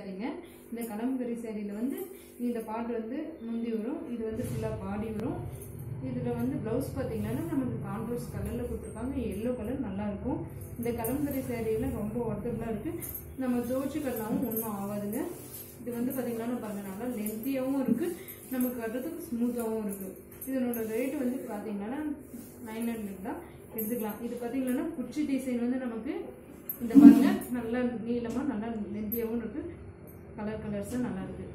சாரீங்க இந்த கலம்கரி சாரியில் வந்து இந்த பாட்டு வந்து முந்தி வரும் இது வந்து ஃபுல்லாக பாடி வரும் இதில் வந்து ப்ளவுஸ் பார்த்தீங்கன்னா நமக்கு கான்ட்ராஸ்ட் கலரில் கொடுத்துருக்காங்க எல்லோ கலர் நல்லா இருக்கும் இந்த கலம்கரி சாரீலாம் ரொம்ப ஒர்த்தபுளாக இருக்குது நம்ம துவச்சி கட்டினாவும் ஒன்றும் ஆகாதுங்க இது வந்து பார்த்தீங்கன்னா பாருங்க நல்லா லென்த்தியாகவும் இருக்குது நமக்கு கட்டுறதுக்கு ஸ்மூத்தாகவும் இருக்குது இதனோட ரேட் வந்து பார்த்தீங்கன்னா நைன் ஹண்ட்ரட் தான் எடுத்துக்கலாம் இது பார்த்தீங்கன்னா குச்சி டிசைன் வந்து நமக்கு இந்த பாருங்க நல்லா நீளமாக நல்லா லென்த்தியாகவும் இருக்குது கலர் கலர்ஸும் நல்லா இருக்குது